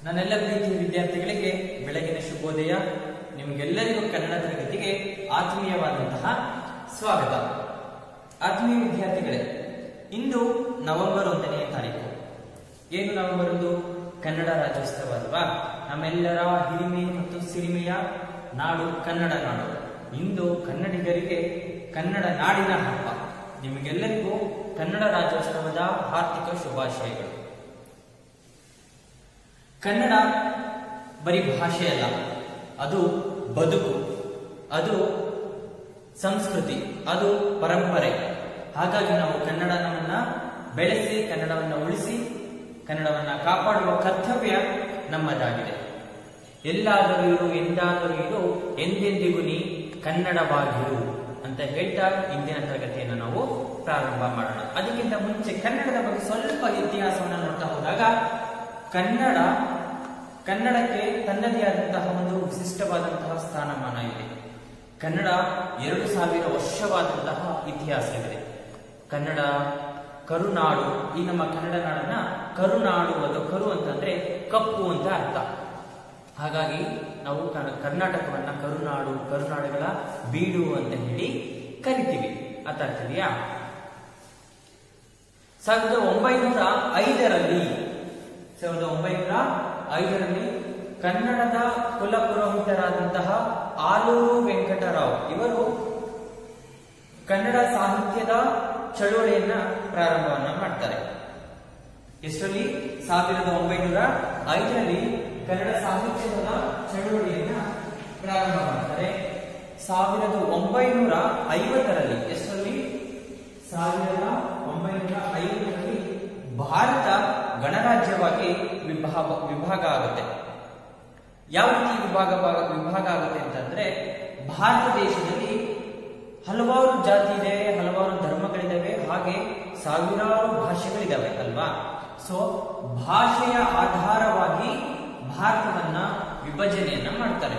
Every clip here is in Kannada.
ನನ್ನೆಲ್ಲ ಪ್ರೀತಿಯ ವಿದ್ಯಾರ್ಥಿಗಳಿಗೆ ಬೆಳಗಿನ ಶುಭೋದಯ ನಿಮಗೆಲ್ಲರಿಗೂ ಕನ್ನಡ ತರಗತಿಗೆ ಆತ್ಮೀಯವಾದಂತಹ ಸ್ವಾಗತ ಆತ್ಮೀಯ ವಿದ್ಯಾರ್ಥಿಗಳೇ ಇಂದು ನವೆಂಬರ್ ಒಂದನೆಯ ತಾರೀಕು ಏನು ನವೆಂಬರ್ ಒಂದು ಕನ್ನಡ ರಾಜ್ಯೋತ್ಸವ ಅಲ್ವಾ ನಮ್ಮೆಲ್ಲರ ಹಿರಿಮೆ ಮತ್ತು ಸಿರಿಮೆಯ ನಾಡು ಕನ್ನಡ ನಾಡು ಇಂದು ಕನ್ನಡಿಗರಿಗೆ ಕನ್ನಡ ನಾಡಿನ ಹಬ್ಬ ನಿಮಗೆಲ್ಲರಿಗೂ ಕನ್ನಡ ರಾಜ್ಯೋತ್ಸವದ ಹಾರ್ದಿಕ ಶುಭಾಶಯಗಳು ಕನ್ನಡ ಬರೀ ಭಾಷೆಯಲ್ಲ ಅದು ಬದುಕು ಅದು ಸಂಸ್ಕೃತಿ ಅದು ಪರಂಪರೆ ಹಾಗಾಗಿ ನಾವು ಕನ್ನಡವನ್ನ ಬೆಳೆಸಿ ಕನ್ನಡವನ್ನ ಉಳಿಸಿ ಕನ್ನಡವನ್ನ ಕಾಪಾಡುವ ಕರ್ತವ್ಯ ನಮ್ಮದಾಗಿದೆ ಎಲ್ಲಾದರೂ ಇರು ಎಂದಾದರೂ ಇರು ಎಂದೆಂದಿಗೂ ನೀ ಕನ್ನಡವಾಗಿರು ಅಂತ ಹೇಳ್ತಾ ಇಂದಿನ ತರಗತಿಯನ್ನು ನಾವು ಪ್ರಾರಂಭ ಮಾಡೋಣ ಅದಕ್ಕಿಂತ ಮುಂಚೆ ಕನ್ನಡದ ಬಗ್ಗೆ ಸ್ವಲ್ಪ ಇತಿಹಾಸವನ್ನು ನೋಡ್ತಾ ಹೋದಾಗ ಕನ್ನಡ ಕನ್ನಡಕ್ಕೆ ತನ್ನದೇ ಆದಂತಹ ಒಂದು ವಿಶಿಷ್ಟವಾದಂತಹ ಸ್ಥಾನಮಾನ ಇದೆ ಕನ್ನಡ ಎರಡು ಸಾವಿರ ವರ್ಷವಾದಂತಹ ಇತಿಹಾಸವಿದೆ ಕನ್ನಡ ಕರುನಾಡು ಈ ನಮ್ಮ ಕನ್ನಡ ನಾಡನ್ನ ಕರುನಾಡು ಅಥವಾ ಕರು ಅಂತಂದ್ರೆ ಕಪ್ಪು ಅಂತ ಅರ್ಥ ಹಾಗಾಗಿ ನಾವು ಕರ್- ಕರ್ನಾಟಕವನ್ನ ಕರುನಾಡು ಕರುನಾಡುಗಳ ಬೀಡು ಅಂತ ಹೇಳಿ ಕರಿತೀವಿ ಅರ್ಥ ಆಗ್ತಿದೆಯಾ ಸಾವಿರದ ಒಂಬೈನೂರ ಐದರಲ್ಲಿ ಸಾವಿರದ ಒಂಬೈನೂರ ಐದರಲ್ಲಿ ಕನ್ನಡದ ಕುಲಪುರೋಹಿತರಾದಂತಹ ಆಲೂರು ವೆಂಕಟರಾವ್ ಇವರು ಕನ್ನಡ ಸಾಹಿತ್ಯದ ಚಳುವಳಿಯನ್ನ ಪ್ರಾರಂಭವನ್ನ ಮಾಡ್ತಾರೆ ಎಷ್ಟರಲ್ಲಿ ಸಾವಿರದ ಒಂಬೈನೂರ ಐದರಲ್ಲಿ ಕನ್ನಡ ಸಾಹಿತ್ಯದ ಚಳುವಳಿಯನ್ನ ಪ್ರಾರಂಭ ಮಾಡ್ತಾರೆ ಸಾವಿರದ ಒಂಬೈನೂರ ಐವತ್ತರಲ್ಲಿ ಎಷ್ಟರಲ್ಲಿ ಸಾವಿರದ ಒಂಬೈನೂರ ಐವತ್ತರಲ್ಲಿ ಭಾರತ ಗಣರಾಜ್ಯವಾಗಿ ವಿಭಾಗ ವಿಭಾಗ ಆಗುತ್ತೆ ಯಾವ ರೀತಿ ವಿಭಾಗ ವಿಭಾಗ ಆಗುತ್ತೆ ಅಂತಂದ್ರೆ ಭಾರತ ದೇಶದಲ್ಲಿ ಹಲವಾರು ಜಾತಿ ಇದೆ ಹಲವಾರು ಧರ್ಮಗಳಿದಾವೆ ಹಾಗೆ ಸಾವಿರಾರು ಭಾಷೆಗಳಿದಾವೆ ಅಲ್ವಾ ಸೊ ಭಾಷೆಯ ಆಧಾರವಾಗಿ ಭಾರತವನ್ನ ವಿಭಜನೆಯನ್ನ ಮಾಡ್ತಾರೆ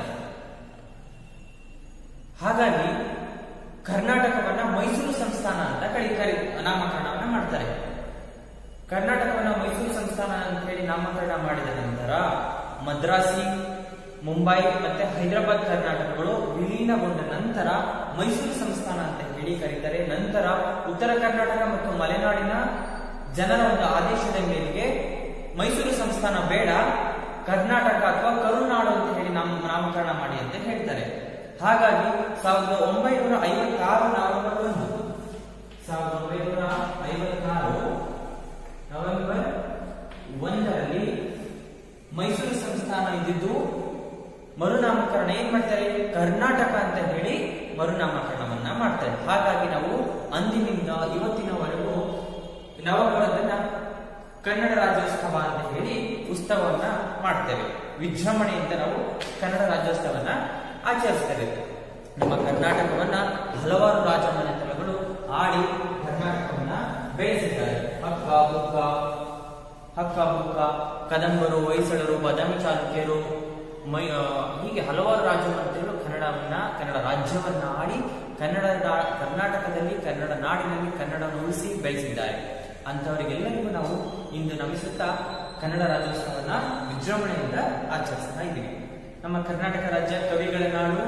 ಹಾಗಾಗಿ ಕರ್ನಾಟಕವನ್ನ ಮೈಸೂರು ಸಂಸ್ಥಾನ ಅಂತ ಕರಿ ಕರಿ ನಾಮಕರಣವನ್ನ ಮಾಡ್ತಾರೆ ಕರ್ನಾಟಕವನ್ನ ಮೈಸೂರು ಸಂಸ್ಥಾನ ಅಂತ ಹೇಳಿ ನಾಮಕರಣ ಮಾಡಿದ ನಂತರ ಮದ್ರಾಸಿ ಮುಂಬೈ ಮತ್ತೆ ಹೈದರಾಬಾದ್ ಕರ್ನಾಟಕಗಳು ವಿಲೀನಗೊಂಡ ನಂತರ ಮೈಸೂರು ಸಂಸ್ಥಾನ ಅಂತ ಹೇಳಿ ಕರೀತಾರೆ ನಂತರ ಉತ್ತರ ಕರ್ನಾಟಕ ಮತ್ತು ಮಲೆನಾಡಿನ ಜನರ ಒಂದು ಆದೇಶದ ಮೇರೆಗೆ ಮೈಸೂರು ಸಂಸ್ಥಾನ ಬೇಡ ಕರ್ನಾಟಕ ಅಥವಾ ಕರುನಾಡು ಅಂತ ಹೇಳಿ ನಾಮ ನಾಮಕರಣ ಮಾಡಿ ಅಂತ ಹೇಳ್ತಾರೆ ಹಾಗಾಗಿ ಸಾವಿರದ ಒಂಬೈನೂರ ಐವತ್ತಾರು ನವೆಂಬರ್ ಒಂದು ಸಾವಿರದ ಒಂಬೈನೂರ ಐವತ್ತಾರು ನವೆಂಬರ್ ಒಂದರಲ್ಲಿ ಮೈಸೂರು ಸಂಸ್ಥಾನ ಇದ್ದಿದ್ದು ಮರುನಾಮಕರಣ ಏನ್ ಮಾಡ್ತಾರೆ ಕರ್ನಾಟಕ ಅಂತ ಹೇಳಿ ಮರುನಾಮಕರಣವನ್ನ ಮಾಡ್ತಾರೆ ಹಾಗಾಗಿ ನಾವು ಅಂದಿನಿಂದ ಇವತ್ತಿನವರೆಗೂ ನವೆಂಬರ್ ಒಂದನ್ನ ಕನ್ನಡ ರಾಜ್ಯೋತ್ಸವ ಅಂತ ಹೇಳಿ ಉತ್ಸವವನ್ನ ಮಾಡ್ತೇವೆ ವಿಜೃಂಭಣೆಯಿಂದ ನಾವು ಕನ್ನಡ ರಾಜ್ಯೋತ್ಸವನ ಆಚರಿಸ್ತೇವೆ ನಮ್ಮ ಕರ್ನಾಟಕವನ್ನ ಹಲವಾರು ರಾಜಮನೆತನಗಳು ಆಡಿ ಕರ್ನಾಟಕವನ್ನ ಬೆಳೆಸಿದ್ದಾರೆ ಹಕ್ಕ ಬುಕ್ಕ ಹಕ್ಕ ಬುಕ್ಕ ಕದಂಬರು ಹೊಯ್ಸಳರು ಬದಾಮಿ ಚಾಲುಕ್ಯರು ಮೈ ಆ, ಹೀಗೆ ಹಲವಾರು ರಾಜಮಂತ್ರಿಗಳು ಕನ್ನಡವನ್ನ ಕನ್ನಡ ರಾಜ್ಯವನ್ನ ಆಡಿ ಕನ್ನಡ ನಾ- ಕರ್ನಾಟಕದಲ್ಲಿ ಕನ್ನಡ ನಾಡಿನಲ್ಲಿ ಕನ್ನಡವನ್ನು ಉಳಿಸಿ ಬೆಳೆಸಿದ್ದಾರೆ ಅಂತವರಿಗೆಲ್ಲರಿಗೂ ನಾವು ಇಂದು ನಮಿಸುತ್ತಾ ಕನ್ನಡ ರಾಜ್ಯೋತ್ಸವನ ವಿಜೃಂಭಣೆಯಿಂದ ಆಚರಿಸ್ತಾ ಇದ್ದೀವಿ ನಮ್ಮ ಕರ್ನಾಟಕ ರಾಜ್ಯ ಕವಿಗಳ ನಾಡು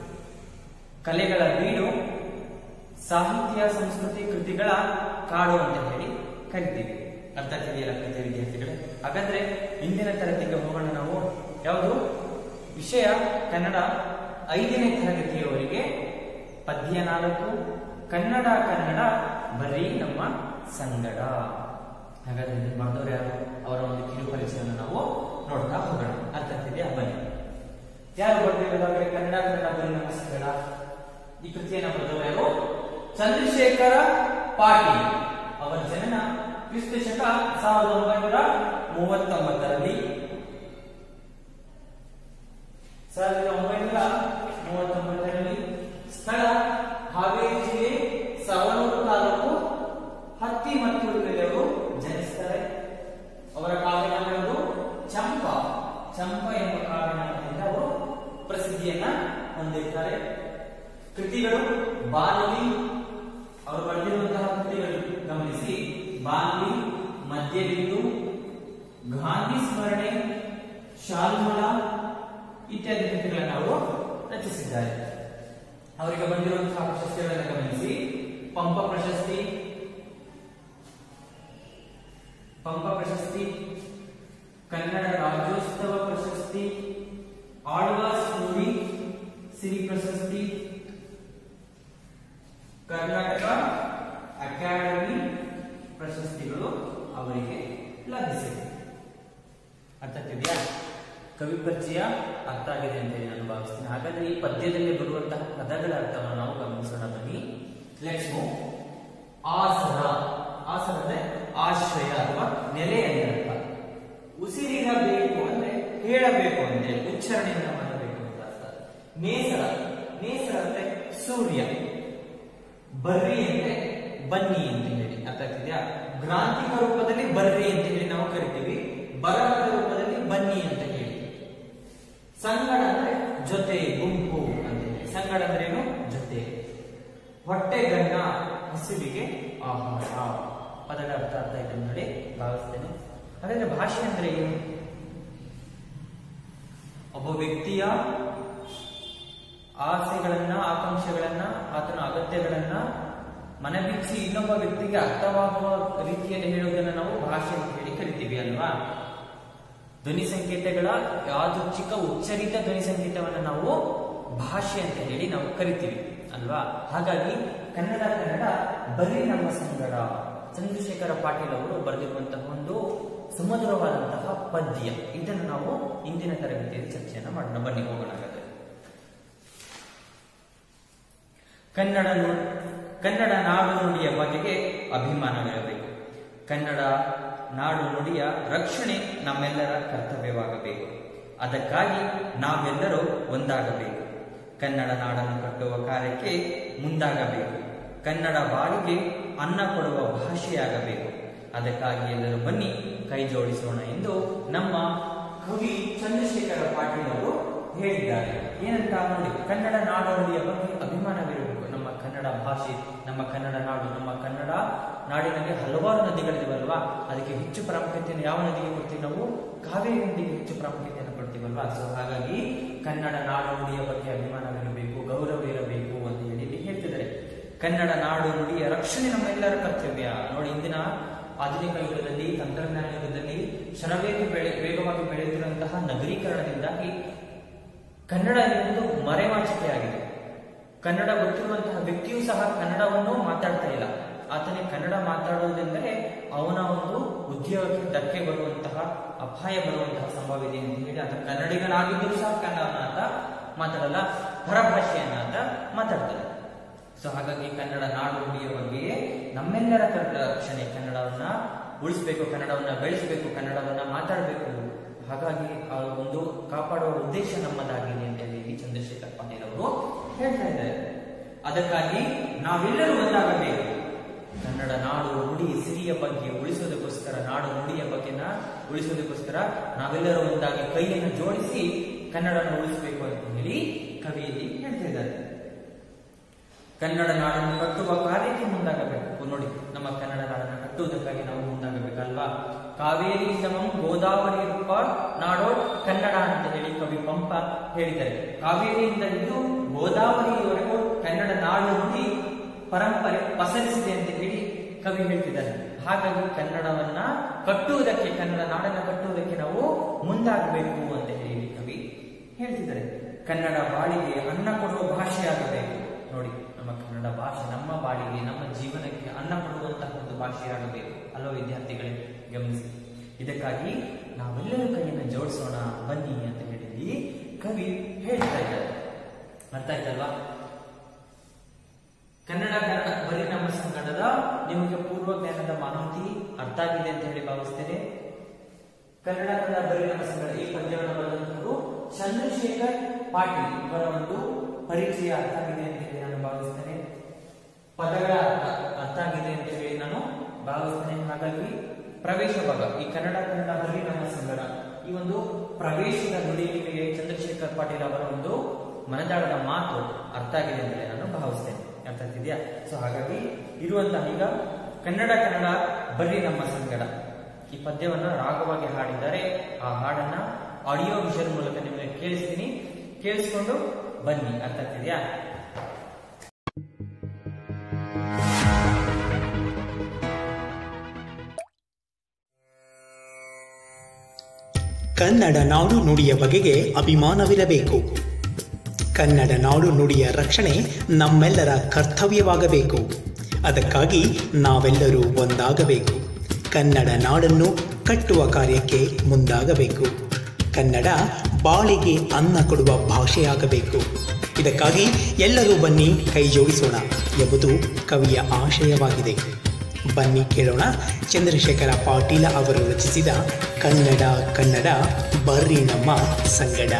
ಕಲೆಗಳ ಬೀಡು ಸಾಹಿತ್ಯ ಸಂಸ್ಕೃತಿ ಕೃತಿಗಳ ಕಾಡು ಅಂತ ಹೇಳಿ ಕರಿತೀವಿ ಅರ್ಥ ತಿಳಿಯಲ್ಲ ಪ್ರೀತಿಯ ವಿದ್ಯಾರ್ಥಿಗಳೇ ಹಾಗಾದ್ರೆ ಇಂದಿನ ತರಗತಿಗೆ ಹೋಗೋಣ ನಾವು ಯಾವುದು ವಿಷಯ ಕನ್ನಡ ಐದನೇ ತರಗತಿಯವರಿಗೆ ಪದ್ಯ ನಾಲ್ಕು ಕನ್ನಡ ಕನ್ನಡ ಬರೀ ನಮ್ಮ ಸಂಗಡ ಹಾಗಾದ್ರೆ ಇದನ್ನ ಮಾಡಿದವರು ಯಾರು ಅವರ ಒಂದು ಕಿರು ಪರಿಚಯವನ್ನು ನಾವು ನೋಡ್ತಾ ಹೋಗೋಣ ಅರ್ಥ ಆಗ್ತಿದೆಯಾ ಬನ್ನಿ ಯಾರು ಬರ್ತಿರೋದಾದ್ರೆ ಕನ್ನಡ ಕನ್ನಡ ಬರೀ ನಮ್ಮ ಸಂಗಡ ಈ ಕೃತಿಯನ್ನ ಬರೆದವರು ಯಾರು ಚಂದ್ರಶೇಖರ ಪಾಟೀಲ್ ಅವರ ಜನನ ಕ್ರಿಸ್ತ ಶಕ ಸಾವಿರದ ಒಂಬೈನೂರ ಮೂವತ್ತೊಂಬತ್ತರಲ್ಲಿ ಸಾವಿರದ ಒಂಬೈನೂರ ಮೂವತ್ತೊಂಬತ್ತರಲ್ಲಿ ಸ್ಥಳ ಹಾವೇರಿ ಜಿಲ್ಲೆ ಸವಣೂರು ತಾಲೂಕು ಹತ್ತಿ ಮತ್ತೂರಿನಲ್ಲಿ ಅವರು ಜನಿಸ್ತಾರೆ ಅವರ ಕಾವ್ಯನಾಮಗಳು ಚಂಪ ಚಂಪ ಎಂಬ ಕಾವ್ಯನಾಮದಿಂದ ಅವರು ಪ್ರಸಿದ್ಧಿಯನ್ನ ಹೊಂದಿರ್ತಾರೆ ಕೃತಿಗಳು ಬಾನುಲಿ ಅವರು ಬರೆದಿರುವಂತಹ ಕೃತಿಗಳು ಗಮನಿಸಿ ಬಾನುಲಿ ಮಧ್ಯಬಿಂದು ಗಾಂಧಿ ಸ್ಮರಣೆ ಶಾಲ್ಮಲ ಇತ್ಯಾದಿ ಕೃತಿಗಳನ್ನು ಅವರು ರಚಿಸಿದ್ದಾರೆ ಅವರಿಗೆ ಬಂದಿರುವಂತಹ ಪ್ರಶಸ್ತಿಗಳನ್ನು ಗಮನಿಸಿ ಪಂಪ ಪ್ರಶಸ್ತಿ ಪಂಪ ಪ್ರಶಸ್ತಿ ಕನ್ನಡ ರಾಜ್ಯೋತ್ಸವ ಪ್ರಶಸ್ತಿ ಆಳ್ವಾಸ್ ನುಡಿ ಸಿರಿ ಪ್ರಶಸ್ತಿ ಕರ್ನಾಟಕ ಅಕಾಡೆಮಿ ಪ್ರಶಸ್ತಿಗಳು ಅವರಿಗೆ ಲಭಿಸಿವೆ ಅರ್ಥ ಆಗ್ತಿದ್ಯಾ ಕವಿ ಪರಿಚಯ ಅರ್ಥ ಆಗಿದೆ ಅಂತ ಹೇಳಿ ನಾನು ಭಾವಿಸ್ತೀನಿ ಹಾಗಾದ್ರೆ ಈ ಪದ್ಯದಲ್ಲಿ ಬರುವಂತಹ ಪದಗಳ ಅರ್ಥವನ್ನು ನಾವು ಗಮನಿಸೋಣ ಬನ್ನಿ ಲೆಟ್ಸ್ ಮೂವ್ ಆಸರ ಆಸರ ಅಂದ್ರೆ ಆಶ್ರಯ ಅಥವಾ ನೆಲೆ ಅಂತ ಅರ್ಥ ಉಸಿರಿರಬೇಕು ಅಂದ್ರೆ ಹೇಳಬೇಕು ಅಂದ್ರೆ ಉಚ್ಚಾರಣೆಯಿಂದ ಮಾಡಬೇಕು ಅಂತ ಅರ್ಥ ನೇಸರ ನೇಸರ ಅಂದ್ರೆ ಸೂರ್ಯ ಬರ್ರಿ ಅಂದ್ರೆ ಬನ್ನಿ ಅಂತ ಹೇಳಿ ಅರ್ಥ ಆಗ್ತಿದ್ಯಾ ಗ್ರಾಂಥಿಕ ರೂಪದಲ್ಲಿ ಬರ್ರಿ ಅಂತ ಹೇಳಿ ನಾವು ಕರಿತೀವಿ ಬರಹದ ರೂಪದಲ್ಲಿ ಬನ್ನಿ ಅಂತ ಹೇಳಿ ಸಂಗಡ ಅಂದ್ರೆ ಜೊತೆ ಗುಂಪು ಅಂತ ಹೇಳಿ ಸಂಗಡ ಅಂದ್ರೆ ಏನು ಜೊತೆ ಹೊಟ್ಟೆಗಣ್ಣ ಹಸಿವಿಗೆ ಆಹಾರ ಪದಗಳ ಅರ್ಥ ಅರ್ಥ ಆಯ್ತು ಅಂತ ಹೇಳಿ ಭಾವಿಸ್ತೇನೆ ಹಾಗಾದ್ರೆ ಭಾಷೆ ಅಂದ್ರೆ ಏನು ಒಬ್ಬ ವ್ಯಕ್ತಿಯ ಆಸೆಗಳನ್ನ ಆಕಾಂಕ್ಷೆಗಳನ್ನ ಆತನ ಅಗತ್ಯಗಳನ್ನ ಮನಬಿಚ್ಚಿ ಇನ್ನೊಬ್ಬ ವ್ಯಕ್ತಿಗೆ ಅರ್ಥವಾಗುವ ರೀತಿಯಲ್ಲಿ ಹೇಳುವುದನ್ನು ನಾವು ಭಾಷೆ ಅಂತ ಹೇಳಿ ಕರಿತೀವಿ ಅಲ್ವಾ ಧ್ವನಿ ಸಂಕೇತಗಳ ಯಾದೃಚ್ಛಿಕ ಉಚ್ಚರಿತ ಧ್ವನಿ ಸಂಕೇತವನ್ನು ನಾವು ಭಾಷೆ ಅಂತ ಹೇಳಿ ನಾವು ಕರಿತೀವಿ ಅಲ್ವಾ ಹಾಗಾಗಿ ಕನ್ನಡ ಕನ್ನಡ ಬರೀ ನಮ್ಮ ಸಂಗಡ ಚಂದ್ರಶೇಖರ ಪಾಟೀಲ್ ಅವರು ಬರೆದಿರುವಂತಹ ಒಂದು ಸುಮಧುರವಾದಂತಹ ಪದ್ಯ ಇದನ್ನು ನಾವು ಇಂದಿನ ತರಗತಿಯಲ್ಲಿ ಚರ್ಚೆಯನ್ನು ಮಾಡೋಣ ಬನ್ನಿ ಹೋಗೋಣ ಹಾಗಾದ್ರೆ ಕನ್ನಡ ನು- ಕನ್ನಡ ನಾಡು ನುಡಿಯ ಬಗೆಗೆ ಅಭಿಮಾನವಿರಬೇಕು ಕನ್ನಡ ನಾಡು ನುಡಿಯ ರಕ್ಷಣೆ ನಮ್ಮೆಲ್ಲರ ಕರ್ತವ್ಯವಾಗಬೇಕು ಅದಕ್ಕಾಗಿ ನಾವೆಲ್ಲರೂ ಒಂದಾಗಬೇಕು ಕನ್ನಡ ನಾಡನ್ನು ಕಟ್ಟುವ ಕಾರ್ಯಕ್ಕೆ ಮುಂದಾಗಬೇಕು ಕನ್ನಡ ಬಾಳಿಗೆ ಅನ್ನ ಕೊಡುವ ಭಾಷೆಯಾಗಬೇಕು ಅದಕ್ಕಾಗಿ ಎಲ್ಲರೂ ಬನ್ನಿ ಕೈ ಜೋಡಿಸೋಣ ಎಂದು ನಮ್ಮ ಕವಿ ಚಂದ್ರಶೇಖರ ಪಾಟೀಲ್ ಅವರು ಹೇಳಿದ್ದಾರೆ ಏನಂತ ನೋಡಿ ಕನ್ನಡ ನಾಡು ನುಡಿಯ ಬಗ್ಗೆ ಅಭಿಮಾನವಿರಬೇಕು ನಮ್ಮ ಕನ್ನಡ ಭಾಷೆ ನಮ್ಮ ಕನ್ನಡ ನಾಡು ನಮ್ಮ ಕನ್ನಡ ನಾಡಿನಲ್ಲಿ ಹಲವಾರು ನದಿಗಳಿದಾವಲ್ವಾ ಅದಕ್ಕೆ ಹೆಚ್ಚು ಪ್ರಾಮುಖ್ಯತೆಯನ್ನು ಯಾವ ನದಿಗೆ ಕೊಡ್ತೀವಿ ನಾವು ಕಾವೇರಿ ನದಿಗೆ ಹೆಚ್ಚು ಪ್ರಾಮುಖ್ಯತೆಯನ್ನು ಕೊಡ್ತೀವಲ್ವಾ ಸೊ ಹಾಗಾಗಿ ಕನ್ನಡ ನಾಡು ನುಡಿಯ ಬಗ್ಗೆ ಅಭಿಮಾನವಿರಬೇಕು ಗೌರವ ಇರಬೇಕು ಅಂತ ಹೇಳಿ ಇಲ್ಲಿ ಹೇಳ್ತಿದ್ದಾರೆ ಕನ್ನಡ ನಾಡು ನುಡಿಯ ರಕ್ಷಣೆ ನಮ್ಮೆಲ್ಲರ ಕರ್ತವ್ಯ ನೋಡಿ ಇಂದಿನ ಆಧುನಿಕ ಯುಗದಲ್ಲಿ ತಂತ್ರಜ್ಞಾನ ಯುಗದಲ್ಲಿ ಶರವೇಗ ಬೆಳೆ ವೇಗವಾಗಿ ಬೆಳೆಯುತ್ತಿರುವಂತಹ ನಗರೀಕರಣದಿಂದಾಗಿ ಕನ್ನಡ ಎನ್ನುವುದು ಮರೆಮಾಚಿಕೆಯಾಗಿದೆ ಕನ್ನಡ ಗೊತ್ತಿರುವಂತಹ ವ್ಯಕ್ತಿಯೂ ಸಹ ಕನ್ನಡವನ್ನು ಮಾತಾಡ್ತಾ ಇಲ್ಲ ಆತನಿಗೆ ಕನ್ನಡ ಮಾತಾಡುವುದೆಂದರೆ ಅವನ ಒಂದು ಉದ್ಯೋಗಕ್ಕೆ ಧಕ್ಕೆ ಬರುವಂತಹ ಅಪಾಯ ಬರುವಂತಹ ಸಂಭವ ಇದೆ ಅಂತ ಹೇಳಿ ಆತ ಕನ್ನಡಿಗನಾಗಿದ್ದರೂ ಸಹ ಕನ್ನಡವನ್ನು ಆತ ಮಾತಾಡಲ್ಲ ಪರಭಾಷೆಯನ್ನ ಆತ ಮಾತಾಡ್ತಾನೆ ಸೊ ಹಾಗಾಗಿ ಕನ್ನಡ ನಾಡು ನುಡಿಯ ಬಗ್ಗೆ ನಮ್ಮೆಲ್ಲರ ಕನ್ನಡ ರಕ್ಷಣೆ ಕನ್ನಡವನ್ನ ಉಳಿಸಬೇಕು ಕನ್ನಡವನ್ನ ಬೆಳೆಸಬೇಕು ಕನ್ನಡವನ್ನ ಮಾತಾಡಬೇಕು ಹಾಗಾಗಿ ಆ ಒಂದು ಕಾಪಾಡುವ ಉದ್ದೇಶ ನಮ್ಮದಾಗಿದೆ ಅಂತ ಹೇಳಿ ಈ ಚಂದ್ರಶೇಖರ್ ಪಾಟೀಲ್ ಅವರು ಹೇಳ್ತಾ ಇದ್ದಾರೆ ಅದಕ್ಕಾಗಿ ನಾವೆಲ್ಲರೂ ಒಂದಾಗಬೇಕು ಕನ್ನಡ ನಾಡು ನುಡಿ ಸಿರಿಯ ಬಗ್ಗೆ ಉಳಿಸೋದಕ್ಕೋಸ್ಕರ ನಾಡು ನುಡಿಯ ಬಗ್ಗೆನ ಉಳಿಸೋದಕ್ಕೋಸ್ಕರ ನಾವೆಲ್ಲರೂ ಒಂದಾಗಿ ಕೈಯನ್ನು ಜೋಡಿಸಿ ಕನ್ನಡನ ಉಳಿಸಬೇಕು ಅಂತ ಹೇಳಿ ಕವಿಯಲ್ಲಿ ಹೇಳ್ತಾ ಇದ್ದಾರೆ ಕನ್ನಡ ನಾಡನ್ನು ಕಟ್ಟುವ ಕಾರ್ಯಕ್ಕೆ ಮುಂದಾಗಬೇಕು ನೋಡಿ ನಮ್ಮ ಕನ್ನಡ ನಾಡನ್ನು ಕಟ್ಟುವುದಕ್ಕಾಗಿ ನಾವು ಮುಂದಾಗಬೇಕಲ್ವಾ ಕಾವೇರಿ ಸಮಂ ಗೋದಾವರಿ ರೂಪ ನಾಡೋ ಕನ್ನಡ ಅಂತ ಹೇಳಿ ಕವಿ ಪಂಪ ಹೇಳಿದ್ದಾರೆ ಕಾವೇರಿಯಿಂದ ಹಿಡಿದು ಗೋದಾವರಿಯವರೆಗೂ ಕನ್ನಡ ನಾಡು ನುಡಿ ಪರಂಪರೆ ಪಸರಿಸಿದೆ ಅಂತ ಹೇಳಿ ಕವಿ ಹೇಳ್ತಿದ್ದಾರೆ ಹಾಗಾಗಿ ಕನ್ನಡವನ್ನ ಕಟ್ಟುವುದಕ್ಕೆ ಕನ್ನಡ ನಾಡನ್ನ ಕಟ್ಟುವುದಕ್ಕೆ ನಾವು ಮುಂದಾಗಬೇಕು ಅಂತ ಹೇಳಿ ಕವಿ ಹೇಳ್ತಿದ್ದಾರೆ ಕನ್ನಡ ಬಾಳಿಗೆ ಅನ್ನ ಕೊಡುವ ಭಾಷೆಯಾಗಬೇಕು ನೋಡಿ ನಮ್ಮ ಕನ್ನಡ ಭಾಷೆ ನಮ್ಮ ಬಾಳಿಗೆ ನಮ್ಮ ಜೀವನಕ್ಕೆ ಅನ್ನ ಕೊಡುವಂತಹ ಒಂದು ಭಾಷೆಯಾಗಬೇಕು ಅಲ್ವಾ ವಿದ್ಯಾರ್ಥಿಗಳೇ ಗಮನಿಸಿ ಇದಕ್ಕಾಗಿ ನಾವೆಲ್ಲರೂ ಕೈಯನ್ನು ಜೋಡಿಸೋಣ ಬನ್ನಿ ಅಂತ ಹೇಳಿ ಕವಿ ಹೇಳ್ತಾ ಇದ್ದಾರೆ ಅರ್ಥ ಆಯ್ತಲ್ವಾ ಕನ್ನಡ ಕನ್ನಡ ಬರೀ ನಮ್ಮ ಸಂಗಡದ ನಿಮಗೆ ಪೂರ್ವ ಜ್ಞಾನದ ಮಾಹಿತಿ ಅರ್ಥ ಆಗಿದೆ ಅಂತ ಹೇಳಿ ಭಾವಿಸ್ತೇನೆ ಕನ್ನಡ ಕನ್ನಡ ಬರೀ ನಮ್ಮ ಸಂಗಡ ಈ ಪದ್ಯವನ್ನು ಬರೆದಂತವರು ಚಂದ್ರಶೇಖರ್ ಪಾಟೀಲ್ ಇವರ ಒಂದು ಪರಿಚಯ ಅರ್ಥ ಆಗಿದೆ ಅಂತ ಹೇಳಿ ನಾನು ಭಾವಿಸ್ತೇನೆ ಪದಗಳ ಅರ್ಥ ಅರ್ಥ ಆಗಿದೆ ಅಂತ ಹೇಳಿ ನಾನು ಭಾವಿಸ್ತೇನೆ ಹಾಗಾಗಿ ಪ್ರವೇಶ ಭಾಗ ಈ ಕನ್ನಡ ಕನ್ನಡ ಬರೀ ನಮ್ಮ ಸಂಗಡ ಈ ಒಂದು ಪ್ರವೇಶದ ನುಡಿ ನಿಮಗೆ ಚಂದ್ರಶೇಖರ್ ಪಾಟೀಲ್ ಅವರ ಒಂದು ಮನದಾಳದ ಮಾತು ಅರ್ಥ ಆಗಿದೆ ಅಂತ ಹೇಳಿ ನಾನು ಭಾವಿಸ್ತೇನೆ ಅರ್ಥ ಆಗ್ತಿದ್ಯಾ ಸೊ ಹಾಗಾಗಿ ಇರುವಂತಹ ಈಗ ಕನ್ನಡ ಕನ್ನಡ ಬರೀ ನಮ್ಮ ಸಂಗಡ ಈ ಪದ್ಯವನ್ನ ರಾಗವಾಗಿ ಹಾಡಿದ್ದಾರೆ ಆ ಹಾಡನ್ನ ಆಡಿಯೋ ವಿಷನ್ ಮೂಲಕ ನಿಮಗೆ ಕೇಳಿಸ್ತೀನಿ ಕೇಳಿಸ್ಕೊಂಡು ಬನ್ನಿ ಅರ್ಥ ಆಗ್ತಿದ್ಯಾ ಕನ್ನಡ ನಾಡು ನುಡಿಯ ಬಗೆಗೆ ಅಭಿಮಾನವಿರಬೇಕು ಕನ್ನಡ ನಾಡು ನುಡಿಯ ರಕ್ಷಣೆ ನಮ್ಮೆಲ್ಲರ ಕರ್ತವ್ಯವಾಗಬೇಕು ಅದಕ್ಕಾಗಿ ನಾವೆಲ್ಲರೂ ಒಂದಾಗಬೇಕು ಕನ್ನಡ ನಾಡನ್ನು ಕಟ್ಟುವ ಕಾರ್ಯಕ್ಕೆ ಮುಂದಾಗಬೇಕು ಕನ್ನಡ ಬಾಳಿಗೆ ಅನ್ನ ಕೊಡುವ ಭಾಷೆಯಾಗಬೇಕು ಇದಕ್ಕಾಗಿ ಎಲ್ಲರೂ ಬನ್ನಿ ಕೈ ಜೋಡಿಸೋಣ ಎಂಬುದು ಕವಿಯ ಆಶಯವಾಗಿದೆ ಬನ್ನಿ ಕೇಳೋಣ ಚಂದ್ರಶೇಖರ ಪಾಟೀಲ ಅವರು ರಚಿಸಿದ ಕನ್ನಡ ಕನ್ನಡ ಬರ್ರಿ ನಮ್ಮ ಸಂಗಡ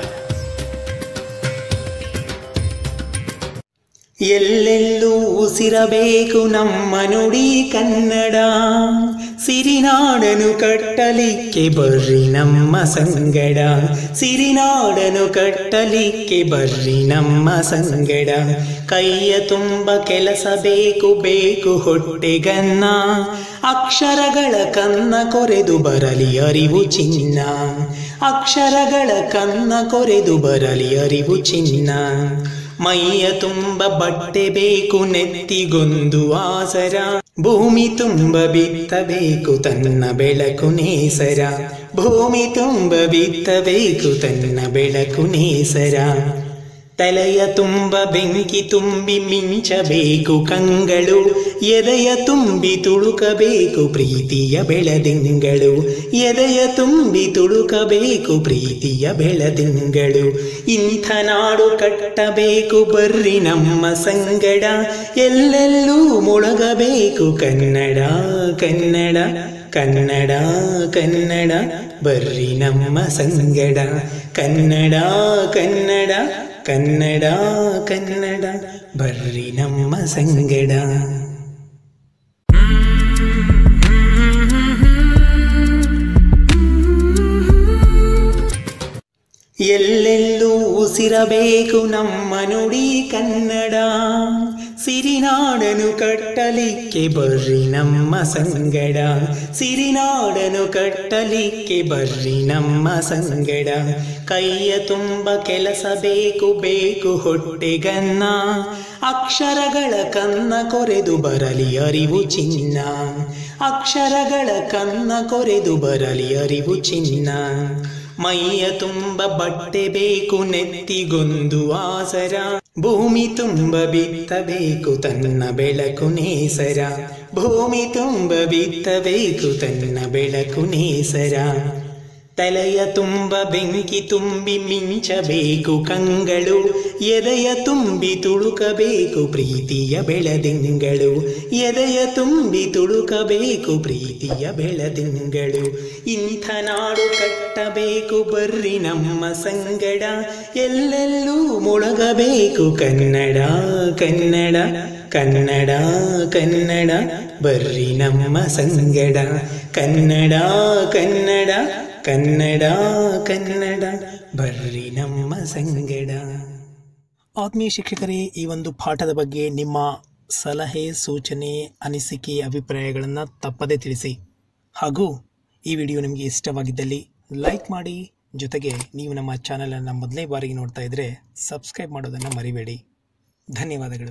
ಎಲ್ಲೆಲ್ಲೂ ಉಸಿರಬೇಕು ನಮ್ಮ ನುಡಿ ಕನ್ನಡ ಸಿರಿನಾಡನು ಕಟ್ಟಲಿಕ್ಕೆ ಬರ್ರಿ ನಮ್ಮ ಸಂಗಡ ಸಿರಿನಾಡನು ಕಟ್ಟಲಿಕ್ಕೆ ಬರ್ರಿ ನಮ್ಮ ಸಂಗಡ ಕೈಯ ತುಂಬ ಕೆಲಸ ಬೇಕು ಬೇಕು ಹೊಟ್ಟೆಗನ್ನ ಅಕ್ಷರಗಳ ಕನ್ನ ಕೊರೆದು ಬರಲಿ ಅರಿವು ಚಿನ್ನ ಅಕ್ಷರಗಳ ಕನ್ನ ಕೊರೆದು ಬರಲಿ ಅರಿವು ಚಿನ್ನ ಮೈಯ ತುಂಬ ಬಟ್ಟೆ ಬೇಕು ನೆತ್ತಿಗೊಂದು ಆಸರ ಭೂಮಿ ತುಂಬ ಬಿತ್ತಬೇಕು ತನ್ನ ಬೆಳಕು ನೇಸರ ಭೂಮಿ ತುಂಬ ಬಿತ್ತಬೇಕು ತನ್ನ ಬೆಳಕು ನೇಸರ ತಲೆಯ ತುಂಬ ಬೆಂಕಿ ತುಂಬಿ ಮಿಂಚಬೇಕು ಕಂಗಳು ಎದೆಯ ತುಂಬಿ ತುಳುಕಬೇಕು ಪ್ರೀತಿಯ ಬೆಳದಿಂಗಳು ಎದೆಯ ತುಂಬಿ ತುಳುಕಬೇಕು ಪ್ರೀತಿಯ ಬೆಳದಿಂಗಳು ಇಂಥ ನಾಡು ಕಟ್ಟಬೇಕು ಬರ್ರಿ ನಮ್ಮ ಸಂಗಡ ಎಲ್ಲೆಲ್ಲೂ ಮುಳುಗಬೇಕು ಕನ್ನಡ ಕನ್ನಡ ಕನ್ನಡ ಕನ್ನಡ ಬರ್ರಿ ನಮ್ಮ ಸಂಗಡ ಕನ್ನಡ ಕನ್ನಡ ಕನ್ನಡ ಕನ್ನಡ ಬರ್ರಿ ನಮ್ಮ ಸಂಗಡ ಎಲ್ಲೆಲ್ಲೂ ಉಸಿರಬೇಕು ನಮ್ಮ ನುಡಿ ಕನ್ನಡ ಸಿರಿನಾಡನು ಕಟ್ಟಲಿಕ್ಕೆ ಬರ್ರಿ ನಮ್ಮ ಸಂಗಡ ಸಿರಿನಾಡನು ಕಟ್ಟಲಿಕ್ಕೆ ಬರ್ರಿ ನಮ್ಮ ಸಂಗಡ ಕೈಯ ತುಂಬ ಕೆಲಸ ಬೇಕು ಬೇಕು ಹೊಟ್ಟೆಗನ್ನ ಅಕ್ಷರಗಳ ಕನ್ನ ಕೊರೆದು ಬರಲಿ ಅರಿವು ಚಿನ್ನ ಅಕ್ಷರಗಳ ಕನ್ನ ಕೊರೆದು ಬರಲಿ ಅರಿವು ಚಿನ್ನ ಮೈಯ ತುಂಬ ಬಟ್ಟೆ ಬೇಕು ನೆತ್ತಿಗೊಂದು ಆಸರ ಭೂಮಿ ತುಂಬ ಬಿತ್ತಬೇಕು ತನ್ನ ಬೆಳಕು ನೇಸರ ಭೂಮಿ ತುಂಬ ಬಿತ್ತಬೇಕು ತನ್ನ ಬೆಳಕು ನೇಸರ ತಲೆಯ ತುಂಬ ಬೆಂಕಿ ತುಂಬಿ ಮಿಂಚಬೇಕು ಕಂಗಳು ಎದೆಯ ತುಂಬಿ ತುಳುಕಬೇಕು ಪ್ರೀತಿಯ ಬೆಳದಿಂಗಳು ಎದೆಯ ತುಂಬಿ ತುಳುಕಬೇಕು ಪ್ರೀತಿಯ ಬೆಳದಿಂಗಳು ಇಂಥ ನಾಡು ಕಟ್ಟಬೇಕು ಬರ್ರಿ ನಮ್ಮ ಸಂಗಡ ಎಲ್ಲೆಲ್ಲೂ ಮುಳುಗಬೇಕು ಕನ್ನಡ ಕನ್ನಡ ಕನ್ನಡ ಕನ್ನಡ ಬರ್ರಿ ನಮ್ಮ ಸಂಗಡ ಕನ್ನಡ ಕನ್ನಡ ಕನ್ನಡ ಕನ್ನಡ ಬರ್ರಿ ನಮ್ಮ ಸಂಗಡ ಆತ್ಮೀಯ ಶಿಕ್ಷಕರೇ ಈ ಒಂದು ಪಾಠದ ಬಗ್ಗೆ ನಿಮ್ಮ ಸಲಹೆ ಸೂಚನೆ ಅನಿಸಿಕೆ ಅಭಿಪ್ರಾಯಗಳನ್ನು ತಪ್ಪದೇ ತಿಳಿಸಿ ಹಾಗೂ ಈ ವಿಡಿಯೋ ನಿಮಗೆ ಇಷ್ಟವಾಗಿದ್ದಲ್ಲಿ ಲೈಕ್ ಮಾಡಿ ಜೊತೆಗೆ ನೀವು ನಮ್ಮ ಚಾನಲನ್ನು ಮೊದಲನೇ ಬಾರಿಗೆ ನೋಡ್ತಾ ಇದ್ದರೆ ಸಬ್ಸ್ಕ್ರೈಬ್ ಮಾಡೋದನ್ನು ಮರಿಬೇಡಿ ಧನ್ಯವಾದಗಳು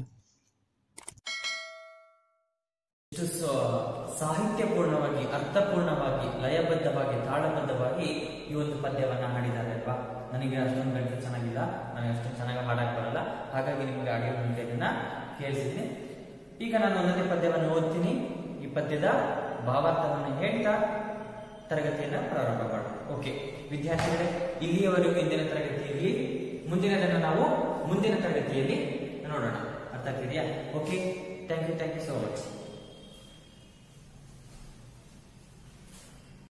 ಇಷ್ಟು ಸ- ಸಾಹಿತ್ಯಪೂರ್ಣವಾಗಿ ಅರ್ಥಪೂರ್ಣವಾಗಿ ಲಯಬದ್ಧವಾಗಿ ತಾಳಬದ್ಧವಾಗಿ ಈ ಒಂದು ಪದ್ಯವನ್ನ ಹಾಡಿದ್ದಾರೆ ಅಲ್ವಾ ನನಗೆ ಅಷ್ಟೊಂದು ಗಂಟೆ ಚೆನ್ನಾಗಿಲ್ಲ ನನಗೆ ಅಷ್ಟೊಂದು ಚೆನ್ನಾಗಿ ಹಾಡಕ್ ಬರಲ್ಲ ಹಾಗಾಗಿ ನಿಮಗೆ ಆಡಿಯೋ ಇದನ್ನ ಕೇಳಿಸಿದ್ದೀನಿ ಈಗ ನಾನು ಒಂದನೇ ಪದ್ಯವನ್ನು ಓದ್ತೀನಿ ಈ ಪದ್ಯದ ಭಾವಾರ್ಥವನ್ನು ಹೇಳ್ತಾ ತರಗತಿಯನ್ನ ಪ್ರಾರಂಭ ಮಾಡೋಣ ಓಕೆ ವಿದ್ಯಾರ್ಥಿಗಳೇ ಇಲ್ಲಿಯವರೆಗೂ ಇಂದಿನ ತರಗತಿಯಲ್ಲಿ ಮುಂದಿನದನ್ನು ನಾವು ಮುಂದಿನ ತರಗತಿಯಲ್ಲಿ ನೋಡೋಣ ಅರ್ಥ ಆಗ್ತಿದೆಯಾ okay thank you thank you so much